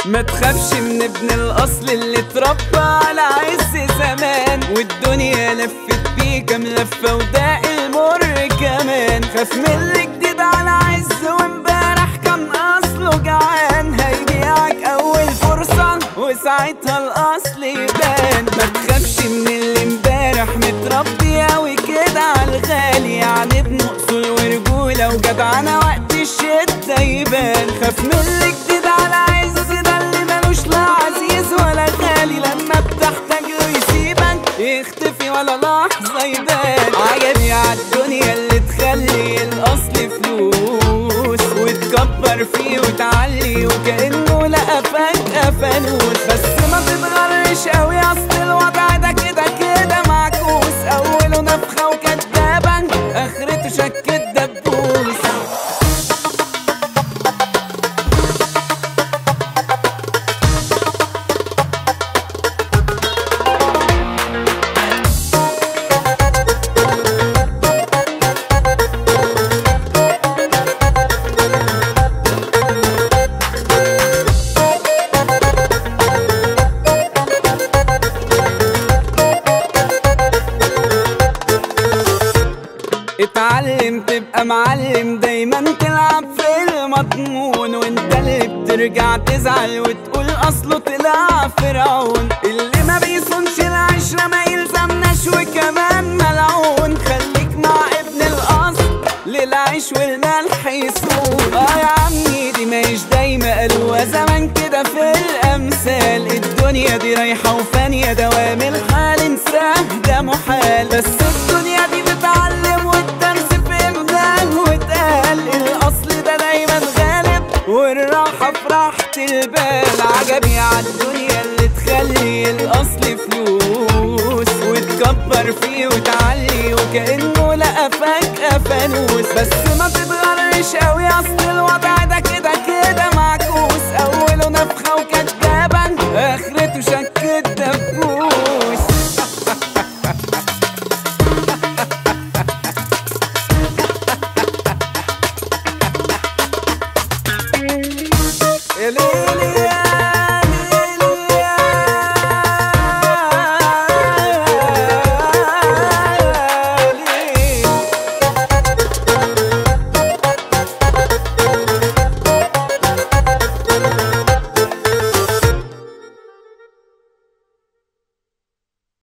ما تخافش من ابن الاصل اللي اتربى على عز زمان والدنيا لفت بيه كام لفه وداق المر كمان خاف من اللي جديد على عز وامبارح كان اصله جعان هيبيعك اول فرصه وساعتها الاصل يبان ما تخافش من اللي امبارح متربي اوي كده على الغالي يعني ابن اصول ورجوله وجدعنه وقت الشده يبان خاف من اللي جديد على عز ده اللي ملوش لا عزيز ولا غالي لما بتحتاج له يسيبك يختفي ولا لحظه يبان عجبي عالدنيا اللي تخلي الاصل فلوس وتكبر فيه وتعلي وكانه لقى فجاه فانوس بس ما تتغرش قوي اصل الوضع ده كده كده معكوس اوله نفخه وكدابه اخرته شك الدبوس اتعلم تبقى معلم دايما تلعب في المضمون وانت اللي بترجع تزعل وتقول اصله طلع فرعون اللي ما بيصونش العشرة ما يلزمناش وكمان ملعون خليك مع ابن الاصل للعيش والملح يسود اه يا عمي دي ماهيش دايما قالوا زمان كده في الامثال الدنيا دي رايحة وفانية دوام الحال انساه ده محال بس الدنيا دي بتعلم والدرس في امدان واتقال الاصل ده دايما غالب والراحة في راحة البال عجبي عالدنيا اللي تخلي الاصل فلوس وتكبر فيه وتعلي وكأنه لقى فجأة فانوس بس ما تتغرش قوي